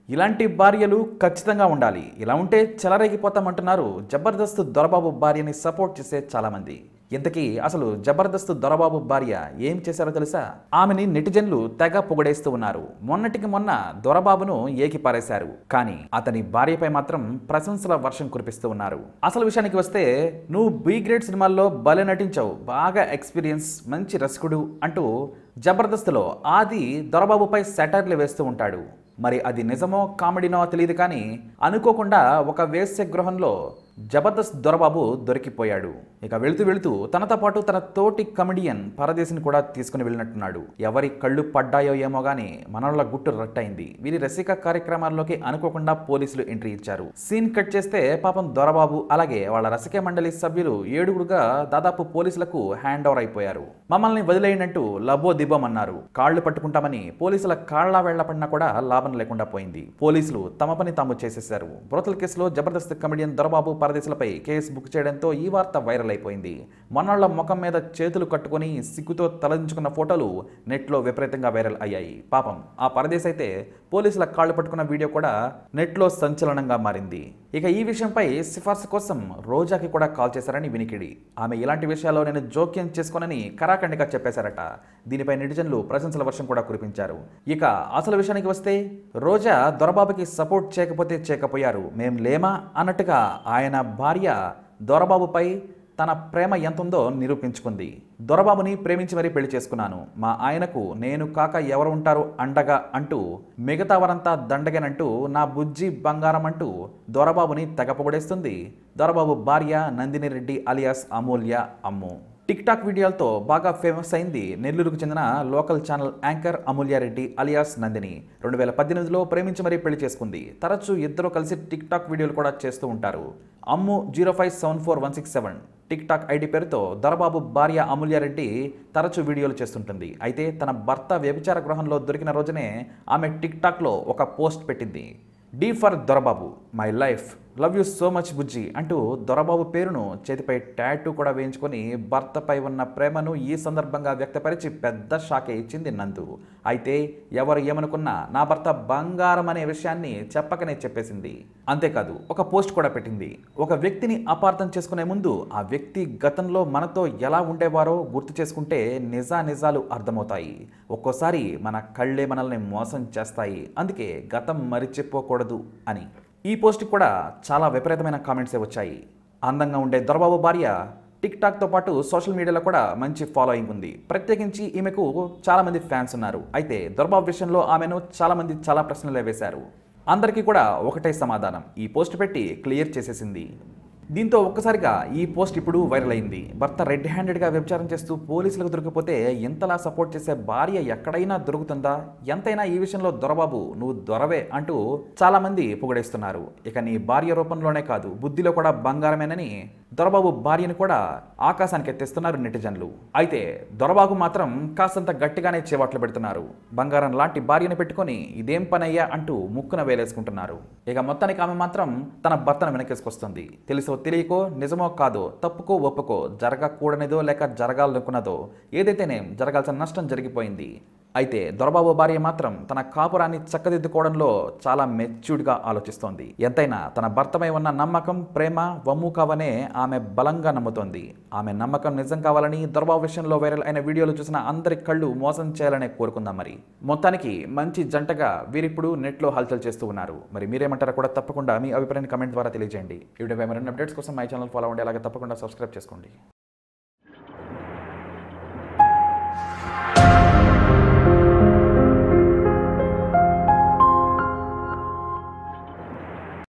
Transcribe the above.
ఇలాంటి భార్యలు ఖచ్చితంగా ఉండాలి ఇలా ఉంటే చెలరేగిపోతామంటున్నారు జబర్దస్త్ దొరబాబు భార్యని సపోర్ట్ చేసే చాలామంది ఇంతకీ అసలు జబర్దస్త్ దొరబాబు భార్య ఏం చేశారో తెలుసా ఆమెని నెటిజన్లు తెగ పొగడేస్తూ ఉన్నారు మొన్నటికి మొన్న దొరబాబును ఏకి పారేశారు కానీ అతని భార్యపై మాత్రం ప్రశంసల వర్షం కురిపిస్తూ ఉన్నారు అసలు విషయానికి వస్తే నువ్వు బి గ్రేడ్ సినిమాల్లో భలే నటించావు బాగా ఎక్స్పీరియన్స్ మంచి రసికుడు అంటూ జబర్దస్త్లో ఆది దొరబాబుపై సెటర్లు వేస్తూ ఉంటాడు మరి అది నిజమో కామెడీనో తెలియదు కానీ అనుకోకుండా ఒక వేశ్య గృహంలో జబర్దస్త్ దొరబాబు దొరికిపోయాడు ఇక వెళుతూ వెళుతూ తనతో పాటు తన తోటి కమెడియన్ పరదేశిని కూడా తీసుకుని వెళ్ళినట్టున్నాడు ఎవరి కళ్ళు పడ్డాయో ఏమో గానీ మనోళ్ళ గుట్టు రట్టయింది వీరి రసిక కార్యక్రమాల్లోకి అనుకోకుండా పోలీసులు ఎంట్రీ ఇచ్చారు సీన్ కట్ చేస్తే పాపం దొరబాబు అలాగే వాళ్ళ రసిక మండలి సభ్యులు ఏడుగురుగా దాదాపు పోలీసులకు హ్యాండ్ ఓవర్ అయిపోయారు మమ్మల్ని వదిలేయనట్టు లబో దిబ్బమన్నారు కాళ్ళు పట్టుకుంటామని పోలీసుల కాళ్ళ వెళ్లపడినా కూడా లాభం లేకుండా పోయింది పోలీసులు తమ పని తాము చేసేశారు బ్రోతల్ కేసులో జబర్దస్త్ కమెడియన్ దొరబాబు పరదేశులపై కేసు బుక్ చేయడంతో ఈ వార్త వైరల్ అయిపోయింది మన్నాళ్ల ముఖం మీద చేతులు కట్టుకొని సిగ్గుతో తలదించుకున్న ఫోటోలు నెట్లో విపరీతంగా వైరల్ అయ్యాయి పాపం ఆ పరదేశ్ అయితే పోలీసుల కాళ్ళు పట్టుకున్న వీడియో కూడా నెట్లో సంచలనంగా మారింది ఇక ఈ విషయంపై సిఫార్సు కోసం రోజాకి కూడా కాల్ చేశారని వినికిడి ఆమె ఇలాంటి విషయాల్లో నేను జోక్యం చేసుకోనని కరాఖండిగా చెప్పేశారట దీనిపై నెటిజన్లు ప్రశంసల వర్షం కూడా కురిపించారు ఇక అసలు విషయానికి వస్తే రోజా దొరబాబుకి సపోర్ట్ చేయకపోతే చేయకపోయారు మేం లేమా అన్నట్టుగా ఆయన భార్య దొరబాబుపై తన ప్రేమ ఎంతుందో నిరూపించుకుంది దొరబాబుని ప్రేమించి మరీ పెళ్లి చేసుకున్నాను మా ఆయనకు నేను కాక ఎవరు ఉంటారు అండగా అంటూ మిగతా వారంతా దండగనంటూ నా బుజ్జి బంగారం అంటూ దొరబాబుని తెగ పొగడేస్తుంది దొరబాబు భార్య Nandini Reddy alias Amulya Ammu tik tok వీడియోలతో బాగా ఫేమస్ అయింది నెల్లూరుకు చెందిన local channel anchor Amulya Reddy alias Nandini రెండు వేల పద్దెనిమిదిలో ప్రేమించి మరీ పెళ్లి చేసుకుంది తరచూ ఇద్దరు కలిసి టిక్ టాక్ వీడియోలు కూడా చేస్తూ ఉంటారు Ammu zero five seven four one six seven tik tok ID పేరుతో దొరబాబు భార్య అమూల్యారెడ్డి తరచూ వీడియోలు చేస్తుంటుంది అయితే తన భర్త వ్యభిచార గృహంలో దొరికిన రోజునే ఆమె టిక్ టాక్లో ఒక పోస్ట్ పెట్టింది D for Dorababu my life love you so much Bujji అంటూ దొరబాబు పేరును చేతిపై టాటూ కూడా వేయించుకొని భర్తపై ఉన్న ప్రేమను ఈ సందర్భంగా వ్యక్తపరిచి పెద్ద షాకే ఇచ్చింది నందు అయితే ఎవరు ఏమనుకున్నా నా భర్త బంగారం అనే విషయాన్ని చెప్పకనే చెప్పేసింది అంతేకాదు ఒక పోస్ట్ కూడా పెట్టింది ఒక వ్యక్తిని అపార్థం చేసుకునే ముందు ఆ వ్యక్తి గతంలో మనతో ఎలా ఉండేవారో గుర్తు చేసుకుంటే నిజా నిజాలు అర్థమవుతాయి ఒక్కోసారి మన కళ్ళే మనల్ని మోసం చేస్తాయి అందుకే గతం మరిచిపోకూడదు అని ఈ పోస్ట్ కూడా చాలా విపరీతమైన కామెంట్సే వచ్చాయి అందంగా ఉండే దొరబాబు భార్య టిక్ టాక్తో పాటు సోషల్ మీడియాలో కూడా మంచి ఫాలోయింగ్ ఉంది ప్రత్యేకించి ఈమెకు చాలామంది ఫ్యాన్స్ ఉన్నారు అయితే దొరబాబు విషయంలో ఆమెను చాలామంది చాలా ప్రశ్నలే వేశారు అందరికీ కూడా ఒకటే సమాధానం ఈ పోస్ట్ పెట్టి క్లియర్ చేసేసింది దీంతో ఒక్కసారిగా ఈ పోస్ట్ ఇప్పుడు వైరల్ అయింది భర్త రెడ్ హ్యాండెడ్గా వ్యభిచారం చేస్తూ పోలీసులకు దొరికిపోతే ఎంతలా సపోర్ట్ చేసే భార్య ఎక్కడైనా దొరుకుతుందా ఎంతైనా ఈ విషయంలో దొరబాబు నువ్వు దొరవే అంటూ చాలా మంది పొగడేస్తున్నారు ఇక నీ భార్య రూపంలోనే కాదు బుద్ధిలో కూడా బంగారమేనని దొరబాబు భార్యను కూడా ఆకాశానికి ఎత్తేస్తున్నారు నెటిజన్లు అయితే దొరబాబు మాత్రం కాస్తంత గట్టిగానే చేవాట్లు పెడుతున్నారు బంగారం లాంటి భార్యను పెట్టుకొని ఇదేం పనయ్యా అంటూ ముక్కున వేలేసుకుంటున్నారు ఇక మొత్తానికి ఆమె మాత్రం తన భర్తను వెనకేసుకొస్తుంది తెలుసో తెలియకో నిజమో కాదో తప్పుకో ఒప్పుకో జరగకూడనిదో లేక జరగాలనుకున్నదో ఏదైతేనే జరగాల్సిన నష్టం జరిగిపోయింది అయితే దొరబాబు భార్య మాత్రం తన కాపురాన్ని చక్కదిద్దుకోవడంలో చాలా మెచ్యూర్డ్గా ఆలోచిస్తోంది ఎంతైనా తన భర్తపై ఉన్న నమ్మకం ప్రేమ వమ్ము కావనే ఆమె బలంగా నమ్ముతోంది ఆమె నమ్మకం నిజం కావాలని దొరబాబు విషయంలో వైరల్ అయిన వీడియోలు చూసిన అందరి కళ్ళు మోసం చేయాలనే కోరుకుందాం మరి మొత్తానికి మంచి జంటగా వీరిప్పుడు నెట్లో హల్చల్ చేస్తూ ఉన్నారు మరి మీరేమంటారో కూడా తప్పకుండా మీ అభిప్రాయాన్ని కమెంట్ ద్వారా తెలియజేయండి ఈ వీడియోపై మరిన్ని అప్డేట్స్ కోసం మై ఛానల్ ఫాలో అవ్వండి అలాగే తప్పకుండా సబ్స్క్రైబ్ చేసుకోండి